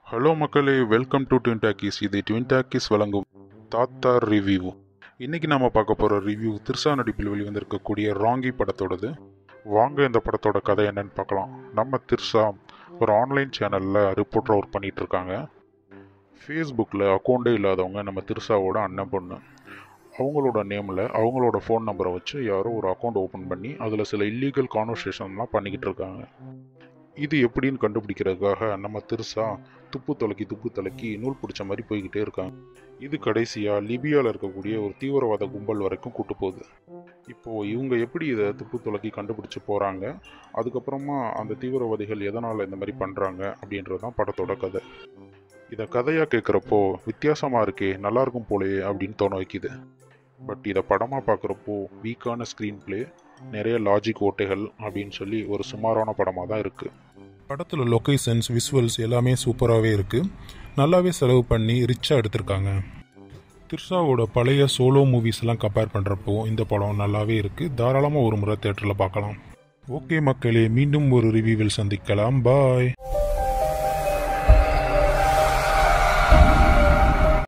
hello மக்களே welcome to twin talkies இது twin talkies வழங்கும் தாத்தா ரிவ்யூ இன்னைக்கு நாம பார்க்க போகிற ரிவ்யூ திருசா நடிப்பில் வெளிவந்திருக்கக்கூடிய ராங்கி படத்தோடது வாங்க இந்த படத்தோட கதை என்னன்னு பார்க்கலாம் நம்ம திருசா ஒரு ஆன்லைன் சேனலில் ரிப்போர்ட்டர் ஒர்க் பண்ணிட்டு இருக்காங்க ஃபேஸ்புக்கில் அக்கௌண்ட்டே இல்லாதவங்க நம்ம திருசாவோட அண்ணன் பொண்ணு அவங்களோட நேமில் அவங்களோட ஃபோன் நம்பரை வச்சு யாரோ ஒரு அக்கௌண்ட் ஓப்பன் பண்ணி அதில் சில இல்லீகல் கான்வர்சேஷன்லாம் பண்ணிக்கிட்டு இருக்காங்க இது எப்படின்னு கண்டுபிடிக்கிறதுக்காக நம்ம திருசா துப்பு துலக்கி துப்பு துலக்கி நூல் பிடிச்ச மாதிரி போய்கிட்டே இருக்காங்க இது கடைசியாக லிபியாவில் இருக்கக்கூடிய ஒரு தீவிரவாத கும்பல் வரைக்கும் கூட்டு போகுது இப்போது இவங்க எப்படி இதை துப்பு துலக்கி கண்டுபிடிச்சு போகிறாங்க அதுக்கப்புறமா அந்த தீவிரவாதிகள் எதனால் இந்த மாதிரி பண்ணுறாங்க அப்படின்றது தான் படத்தோட கதை இதை கதையாக கேட்குறப்போ வித்தியாசமாக இருக்கே நல்லா இருக்கும் போலயே அப்படின்னு தோண வைக்குது பட் இதை படமாக பார்க்குறப்போ வீக்கான ஸ்க்ரீன் ப்ளே நிறைய லாஜிக் ஓட்டைகள் அப்படின்னு சொல்லி ஒரு சுமாரான படமாக தான் இருக்குது படத்தில் லொக்கேஷன்ஸ் விஷுவல்ஸ் எல்லாமே சூப்பராகவே இருக்குது நல்லாவே செலவு பண்ணி ரிச்சாக எடுத்திருக்காங்க திர்ஷாவோட பழைய சோலோ மூவிஸ் எல்லாம் கம்பேர் பண்ணுறப்போ இந்த படம் நல்லாவே இருக்குது தாராளமாக ஒரு முறை தேட்டரில் பார்க்கலாம் ஓகே மக்களே மீண்டும் ஒரு ரிவ்யூவில் சந்திக்கலாம் பாய்